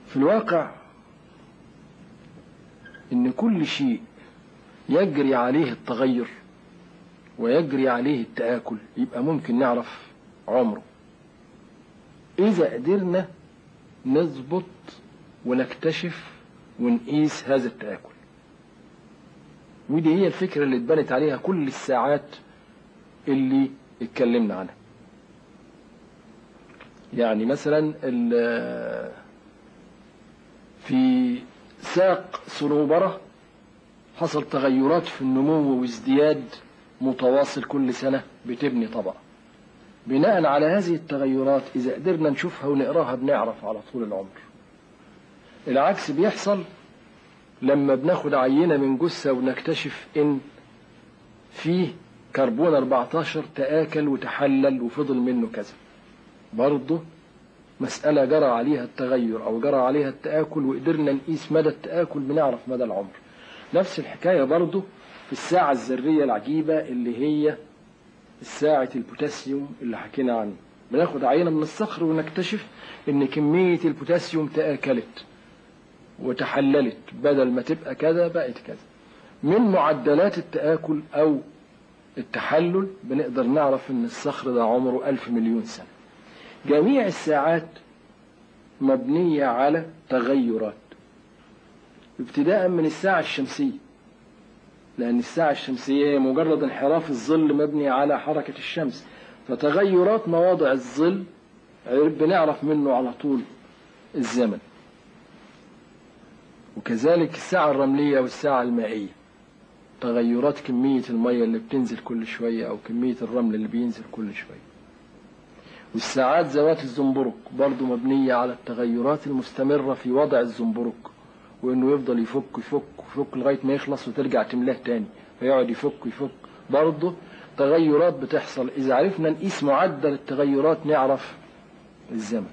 في الواقع ان كل شيء يجري عليه التغير ويجري عليه التآكل يبقى ممكن نعرف عمره إذا قدرنا نضبط ونكتشف ونقيس هذا التآكل ودي هي الفكرة اللي اتبنت عليها كل الساعات اللي اتكلمنا عنها يعني مثلا في ساق صنوبرة حصل تغيرات في النمو وازدياد متواصل كل سنة بتبني طبقة بناء على هذه التغيرات إذا قدرنا نشوفها ونقراها بنعرف على طول العمر العكس بيحصل لما بناخد عينة من جثة ونكتشف إن فيه كربون 14 تآكل وتحلل وفضل منه كذا برضه مسألة جرى عليها التغير أو جرى عليها التآكل وقدرنا نقيس مدى التآكل بنعرف مدى العمر نفس الحكاية برضه في الساعة الذرية العجيبة اللي هي الساعة البوتاسيوم اللي حكينا عنه بناخد عينة من الصخر ونكتشف ان كمية البوتاسيوم تآكلت وتحللت بدل ما تبقى كذا بقت كذا من معدلات التآكل او التحلل بنقدر نعرف ان الصخر ده عمره ألف مليون سنة جميع الساعات مبنية على تغيرات ابتداء من الساعة الشمسية لأن الساعة الشمسية هي مجرد انحراف الظل مبني على حركة الشمس فتغيرات مواضع الظل بنعرف منه على طول الزمن وكذلك الساعة الرملية والساعة المائية تغيرات كمية المية اللي بتنزل كل شوية أو كمية الرمل اللي بينزل كل شوية والساعات ذوات الزنبرك برضو مبنية على التغيرات المستمرة في وضع الزنبرك وانه يفضل يفك يفك يفك لغايه ما يخلص وترجع تملاه تاني فيقعد يفك يفك برضه تغيرات بتحصل اذا عرفنا نقيس معدل التغيرات نعرف الزمن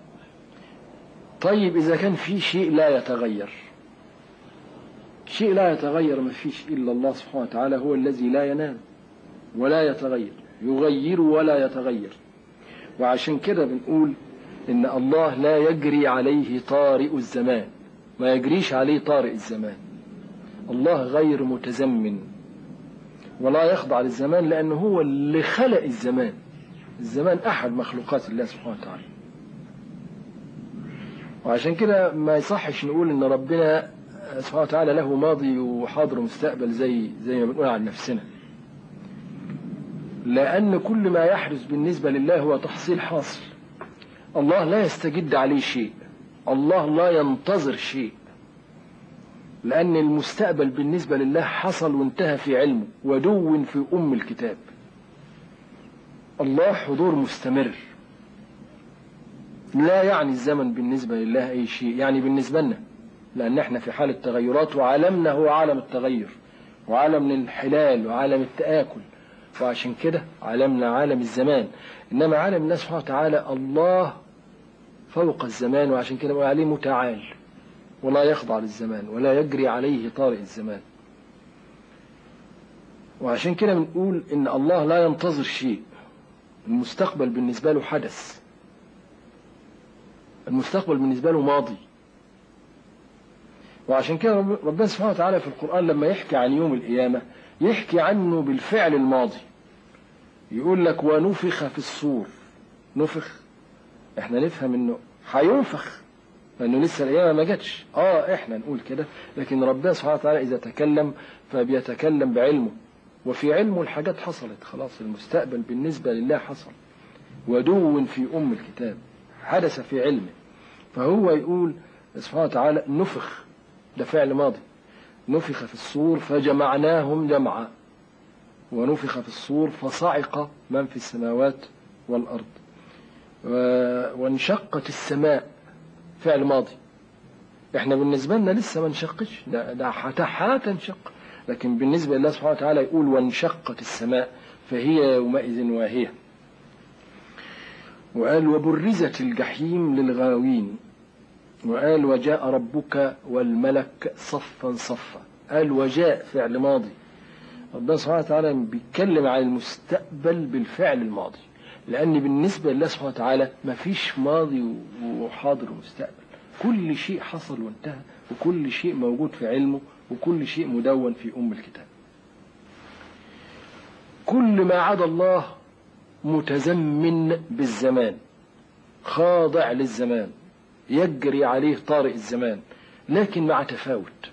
طيب اذا كان في شيء لا يتغير شيء لا يتغير ما فيش الا الله سبحانه وتعالى هو الذي لا ينام ولا يتغير يغير ولا يتغير وعشان كده بنقول ان الله لا يجري عليه طارئ الزمان ما يجريش عليه طارئ الزمان الله غير متزمن ولا يخضع للزمان لأنه هو اللي خلق الزمان الزمان أحد مخلوقات الله سبحانه وتعالى وعشان كده ما يصحش نقول إن ربنا سبحانه وتعالى له ماضي وحاضر ومستقبل زي زي ما بنقول عن نفسنا لأن كل ما يحدث بالنسبة لله هو تحصيل حاصل الله لا يستجد عليه شيء الله لا ينتظر شيء لأن المستقبل بالنسبة لله حصل وانتهى في علمه ودون في أم الكتاب الله حضور مستمر لا يعني الزمن بالنسبة لله أي شيء يعني بالنسبة لنا لأن احنا في حالة تغيرات وعالمنا هو عالم التغير وعالم الانحلال وعالم التآكل وعشان كده عالمنا عالم الزمان إنما عالم الله سبحانه وتعالى الله فوق الزمان وعشان كده بقول عليه متعال ولا يخضع للزمان ولا يجري عليه طارئ الزمان وعشان كده بنقول ان الله لا ينتظر شيء المستقبل بالنسبة له حدث المستقبل بالنسبة له ماضي وعشان كده ربنا سبحانه وتعالى في القرآن لما يحكي عن يوم القيامة يحكي عنه بالفعل الماضي يقول لك ونفخ في الصور نفخ احنا نفهم انه هينفخ لانه لسه القيامه ما جاتش اه احنا نقول كده لكن ربنا سبحانه وتعالى اذا تكلم فبيتكلم بعلمه وفي علمه الحاجات حصلت خلاص المستقبل بالنسبه لله حصل ودو في ام الكتاب حدث في علمه فهو يقول سبحانه وتعالى نفخ ده فعل ماضي نفخ في الصور فجمعناهم جمعا ونفخ في الصور فصعق من في السماوات والارض وانشقت السماء فعل ماضي احنا بالنسبة لنا لسه ما انشقش ده, ده هتنشق لكن بالنسبة لله سبحانه وتعالى يقول وانشقت السماء فهي يومئذ واهية وقال وبرزت الجحيم للغاوين وقال وجاء ربك والملك صفا صفا قال وجاء فعل ماضي ربنا سبحانه وتعالى بيتكلم عن المستقبل بالفعل الماضي لأن بالنسبة لله سبحانه وتعالى ما فيش ماضي وحاضر ومستقبل كل شيء حصل وانتهى وكل شيء موجود في علمه وكل شيء مدون في أم الكتاب كل ما عدا الله متزمن بالزمان خاضع للزمان يجري عليه طارئ الزمان لكن مع تفاوت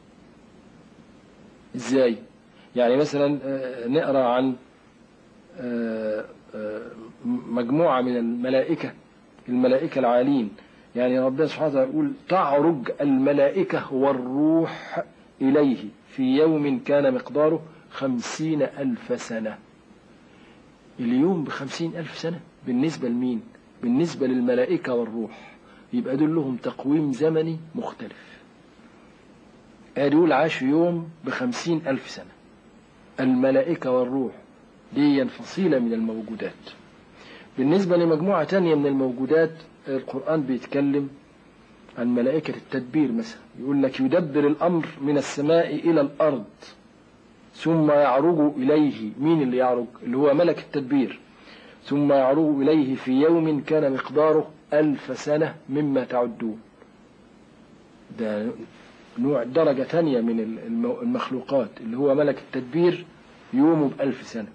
ازاي يعني مثلا آه، نقرا عن آه، آه، مجموعة من الملائكة الملائكة العالين يعني ربنا سبحانه وتعالى يقول تعرج الملائكة والروح إليه في يوم كان مقداره خمسين ألف سنة اليوم بخمسين ألف سنة بالنسبة لمين بالنسبة للملائكة والروح يبقى دول لهم تقويم زمني مختلف دول عاشوا يوم بخمسين ألف سنة الملائكة والروح دي فصيلة من الموجودات بالنسبة لمجموعة تانية من الموجودات القرآن بيتكلم عن ملائكة التدبير مثلا يقول لك يدبر الأمر من السماء إلى الأرض ثم يعرج إليه مين اللي يعرج اللي هو ملك التدبير ثم يعرج إليه في يوم كان مقداره ألف سنة مما تعدون ده نوع درجة تانية من المخلوقات اللي هو ملك التدبير يومه بألف سنة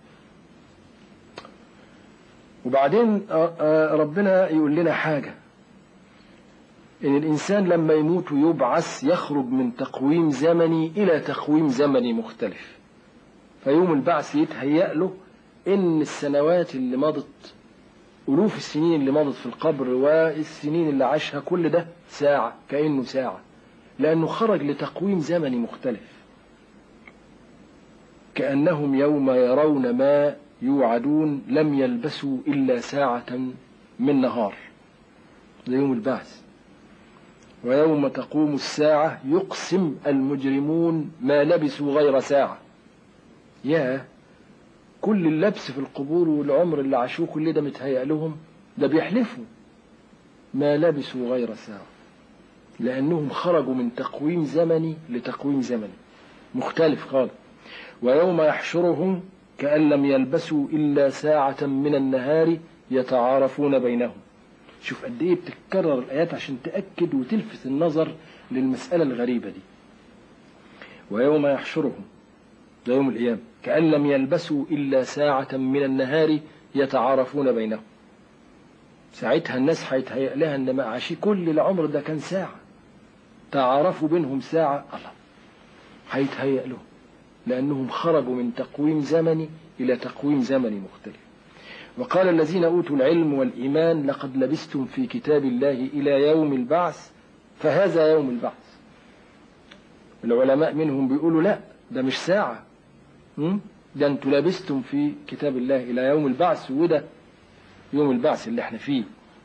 وبعدين ربنا يقول لنا حاجة إن الإنسان لما يموت ويبعث يخرج من تقويم زمني إلى تقويم زمني مختلف فيوم البعث يتهيأ له إن السنوات اللي مضت ألوف السنين اللي مضت في القبر والسنين اللي عاشها كل ده ساعة كأنه ساعة لأنه خرج لتقويم زمني مختلف كأنهم يوم يرون ما يوعدون لم يلبسوا إلا ساعة من نهار ده يوم البعث ويوم تقوم الساعة يقسم المجرمون ما لبسوا غير ساعة يا كل اللبس في القبور والعمر اللي عاشوه كل ده متهيأ لهم ده بيحلفوا ما لبسوا غير ساعة لأنهم خرجوا من تقويم زمني لتقويم زمني مختلف خالص ويوم يحشرهم كأن لم يلبسوا إلا ساعة من النهار يتعارفون بينهم شوف قد ايه بتتكرر الآيات عشان تأكد وتلفت النظر للمسألة الغريبة دي ويوم يحشرهم ده يوم القيامة كأن لم يلبسوا إلا ساعة من النهار يتعارفون بينهم ساعتها الناس هيتهيأ لها ان ما عاشي كل العمر ده كان ساعة تعارفوا بينهم ساعة الله هيتهيأ لهم لأنهم خرجوا من تقويم زمني إلى تقويم زمني مختلف وقال الذين أوتوا العلم والإيمان لقد لبستم في كتاب الله إلى يوم البعث فهذا يوم البعث العلماء منهم بيقولوا لا ده مش ساعة ده انتوا لبستم في كتاب الله إلى يوم البعث وده يوم البعث اللي احنا فيه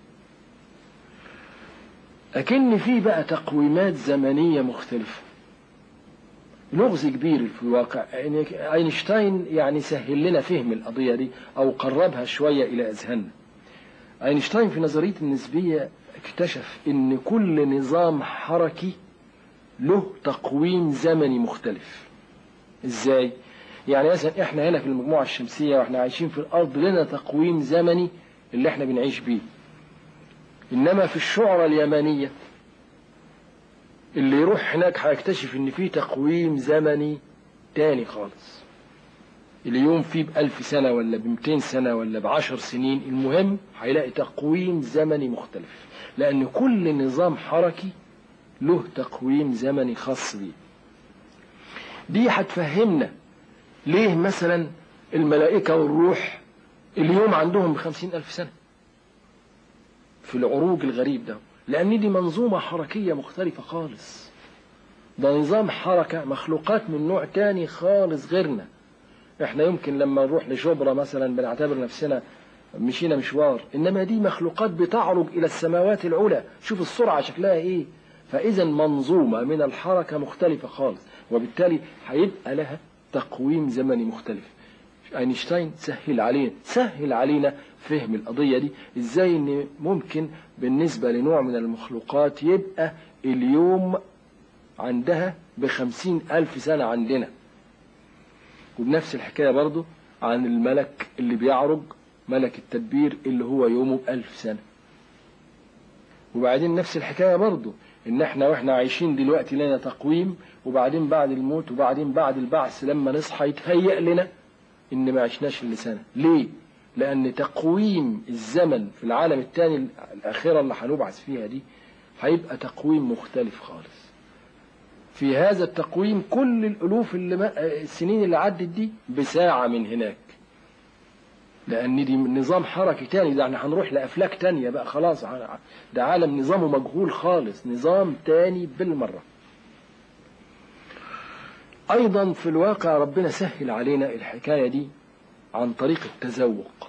أكن في بقى تقويمات زمنية مختلفة لغز كبير في الواقع يعني اينشتاين يعني سهل لنا فهم القضية دي أو قربها شوية إلى أذهاننا اينشتاين في نظرية النسبية اكتشف ان كل نظام حركي له تقويم زمني مختلف ازاي يعني مثلا احنا هنا في المجموعة الشمسية واحنا عايشين في الارض لنا تقويم زمني اللي احنا بنعيش بيه انما في الشعرة اليمانية اللي يروح هناك هيكتشف ان في تقويم زمني تاني خالص اليوم فيه بألف سنة ولا بمتين سنة ولا بعشر سنين المهم هيلاقي تقويم زمني مختلف لأن كل نظام حركي له تقويم زمني خاص بيه دي هتفهمنا ليه مثلا الملائكة والروح اليوم عندهم بخمسين ألف سنة في العروج الغريب ده لأن دي منظومة حركية مختلفة خالص ده نظام حركة مخلوقات من نوع تاني خالص غيرنا احنا يمكن لما نروح لشبرا مثلا بنعتبر نفسنا مشينا مشوار انما دي مخلوقات بتعرج الى السماوات العلى شوف السرعة شكلها ايه فاذا منظومة من الحركة مختلفة خالص وبالتالي هيبقى لها تقويم زمني مختلف اينشتاين سهل علينا سهل علينا فهم القضية دي ازاي ان ممكن بالنسبة لنوع من المخلوقات يبقى اليوم عندها بخمسين ألف سنة عندنا وبنفس الحكاية برضو عن الملك اللي بيعرج ملك التدبير اللي هو يومه بألف سنة وبعدين نفس الحكاية برضه ان احنا واحنا عايشين دلوقتي لنا تقويم وبعدين بعد الموت وبعدين بعد البعث لما نصحى يتهيأ لنا ان ما عشناش الا سنة ليه لان تقويم الزمن في العالم الثاني الاخيرة اللي هنبعث فيها دي هيبقى تقويم مختلف خالص في هذا التقويم كل الالوف اللي ما السنين اللي عدت دي بساعة من هناك لان دي نظام حركي تاني ده احنا هنروح لافلاك تانية بقى خلاص ده عالم نظامه مجهول خالص نظام تاني بالمرة ايضا في الواقع ربنا سهل علينا الحكاية دي عن طريق التذوق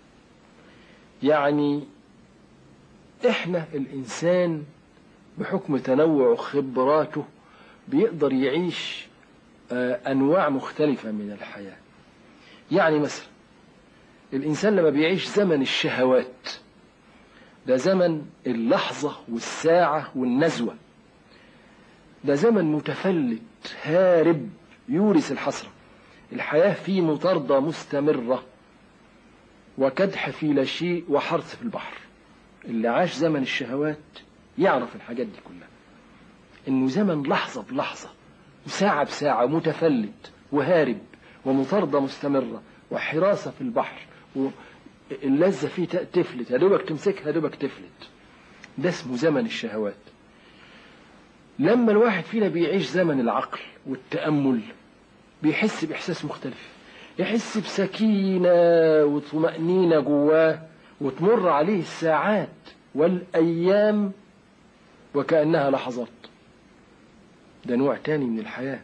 يعني احنا الانسان بحكم تنوع خبراته بيقدر يعيش انواع مختلفة من الحياة يعني مثلا الإنسان لما بيعيش زمن الشهوات ده زمن اللحظة والساعة والنزوة ده زمن متفلت هارب يورث الحسرة الحياة فيه مطاردة مستمرة وكدح في لا شيء وحرث في البحر اللي عاش زمن الشهوات يعرف الحاجات دي كلها انه زمن لحظة بلحظة وساعة بساعة متفلت وهارب ومطاردة مستمرة وحراسة في البحر واللذة فيه تفلت يا دوبك تمسكها يا دوبك تفلت ده اسمه زمن الشهوات لما الواحد فينا بيعيش زمن العقل والتأمل بيحس بإحساس مختلف يحس بسكينة وطمأنينة جواه وتمر عليه الساعات والأيام وكأنها لحظات ده نوع تاني من الحياة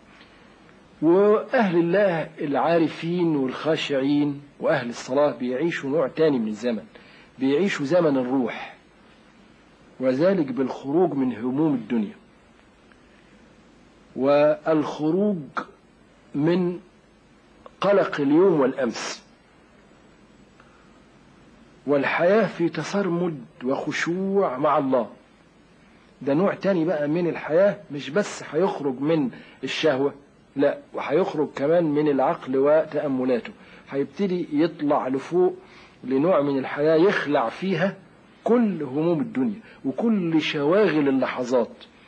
وأهل الله العارفين والخاشعين وأهل الصلاة بيعيشوا نوع تاني من الزمن بيعيشوا زمن الروح وذلك بالخروج من هموم الدنيا والخروج من قلق اليوم والأمس والحياة في تصرمد وخشوع مع الله ده نوع تاني بقى من الحياة مش بس هيخرج من الشهوة لا وهيخرج كمان من العقل وتأملاته هيبتدي يطلع لفوق لنوع من الحياة يخلع فيها كل هموم الدنيا وكل شواغل اللحظات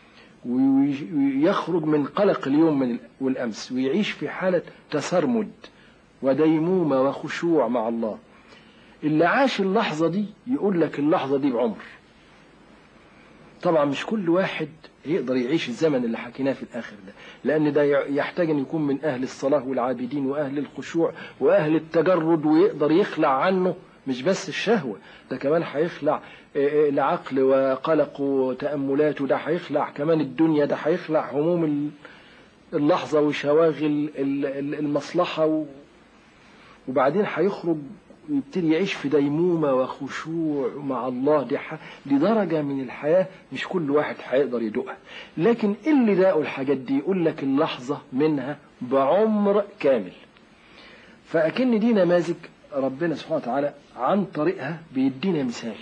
ويخرج من قلق اليوم من والأمس ويعيش في حالة تسرمد وديمومة وخشوع مع الله اللي عاش اللحظة دي يقول لك اللحظة دي بعمر طبعا مش كل واحد يقدر يعيش الزمن اللي حكيناه في الآخر ده لأن ده يحتاج أن يكون من أهل الصلاة والعابدين وأهل الخشوع وأهل التجرد ويقدر يخلع عنه مش بس الشهوة ده كمان هيخلع العقل وقلق وتأملاته ده هيخلع كمان الدنيا ده هيخلع هموم اللحظة وشواغل المصلحة وبعدين هيخرج ويبتدي يعيش في ديمومة وخشوع مع الله دي, دي درجة من الحياة مش كل واحد هيقدر يدوقها لكن اللي داقوا الحاجات دي يقول لك اللحظة منها بعمر كامل فأكن دي نماذج ربنا سبحانه وتعالى عن طريقها بيدينا مثال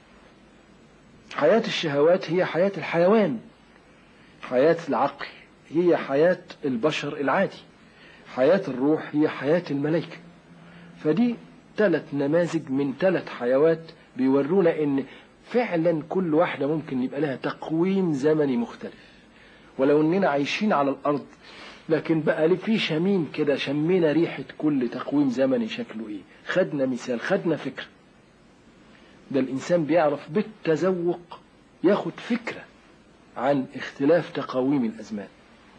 حياة الشهوات هي حياة الحيوان حياة العقل هي حياة البشر العادي حياة الروح هي حياة الملائكة فدي ثلاث نماذج من ثلاث حيوات بيورونا ان فعلا كل واحدة ممكن يبقى لها تقويم زمني مختلف ولو اننا عايشين على الارض لكن بقى لي في شميم كده شمينا ريحة كل تقويم زمني شكله ايه خدنا مثال خدنا فكرة ده الانسان بيعرف بالتذوق ياخد فكرة عن اختلاف تقاويم الازمان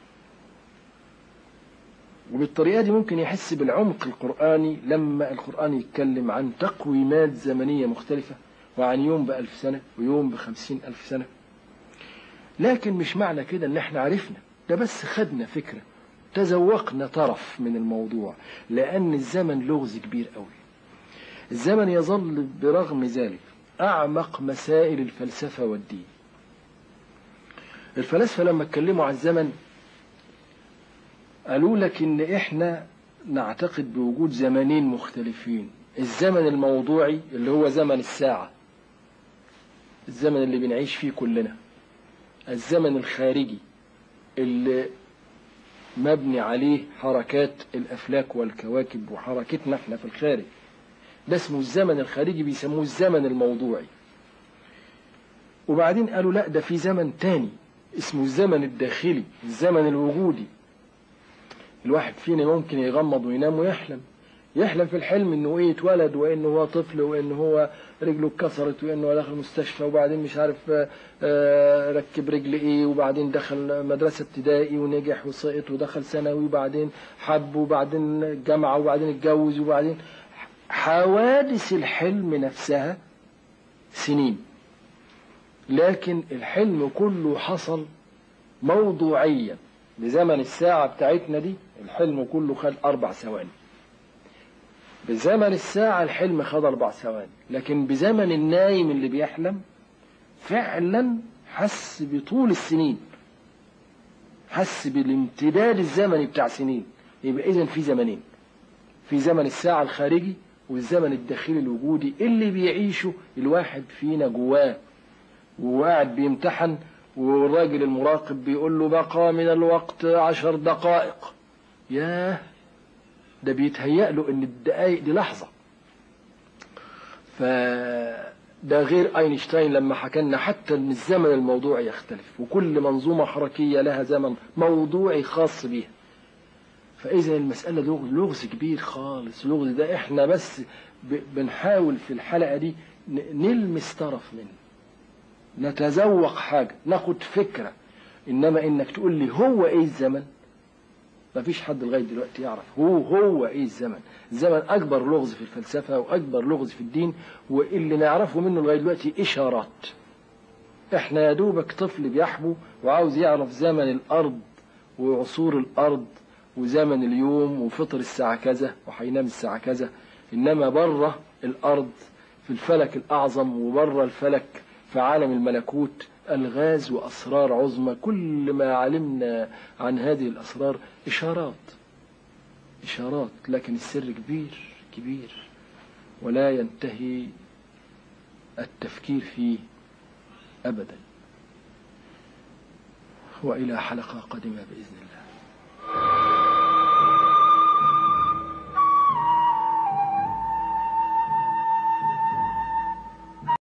وبالطريقة دي ممكن يحس بالعمق القرآني لما القرآن يتكلم عن تقويمات زمنية مختلفة وعن يوم بألف سنة ويوم بخمسين ألف سنة لكن مش معنى كده ان احنا عرفنا ده بس خدنا فكرة تذوقنا طرف من الموضوع لأن الزمن لغز كبير قوي الزمن يظل برغم ذلك أعمق مسائل الفلسفة والدين الفلاسفة لما اتكلموا عن الزمن قالوا لك ان احنا نعتقد بوجود زمنين مختلفين الزمن الموضوعي اللي هو زمن الساعة الزمن اللي بنعيش فيه كلنا الزمن الخارجي اللي مبني عليه حركات الأفلاك والكواكب وحركتنا احنا في الخارج ده اسمه الزمن الخارجي بيسموه الزمن الموضوعي وبعدين قالوا لا ده في زمن تاني اسمه الزمن الداخلي الزمن الوجودي الواحد فينا ممكن يغمض وينام ويحلم يحلم في الحلم انه ايه اتولد وانه هو طفل وانه هو رجله اتكسرت وانه هو دخل المستشفى وبعدين مش عارف آه، ركب رجل ايه وبعدين دخل مدرسة ابتدائي ونجح وسقط ودخل ثانوي وبعدين حب وبعدين جامعة وبعدين اتجوز وبعدين حوادث الحلم نفسها سنين لكن الحلم كله حصل موضوعيا بزمن الساعة بتاعتنا دي الحلم كله خد أربع ثواني بزمن الساعة الحلم خد أربع ثواني لكن بزمن النايم اللي بيحلم فعلا حس بطول السنين حس بالامتداد الزمني بتاع سنين يبقى إذا في زمنين في زمن الساعة الخارجي والزمن الداخلي الوجودي اللي بيعيشه الواحد فينا جواه وقاعد بيمتحن والراجل المراقب بيقول له بقى من الوقت عشر دقائق ياه ده بيتهيأ له ان الدقايق دي لحظة فده غير اينشتاين لما حكى لنا حتى ان الزمن الموضوعي يختلف وكل منظومة حركية لها زمن موضوعي خاص بيها فاذا المسألة لغز, لغز كبير خالص لغز ده احنا بس بنحاول في الحلقة دي نلمس طرف منه نتذوق حاجة ناخد فكرة انما انك تقول لي هو ايه الزمن ما فيش حد لغايه دلوقتي يعرف هو هو ايه الزمن الزمن اكبر لغز في الفلسفه واكبر لغز في الدين واللي نعرفه منه لغايه دلوقتي اشارات احنا يا دوبك طفل بيحبو وعاوز يعرف زمن الارض وعصور الارض وزمن اليوم وفطر الساعه كذا وهينام الساعه كذا انما بره الارض في الفلك الاعظم وبره الفلك في عالم الملكوت ألغاز وأسرار عظمى كل ما علمنا عن هذه الأسرار إشارات إشارات لكن السر كبير كبير ولا ينتهي التفكير فيه أبدا وإلى حلقة قادمة بإذن الله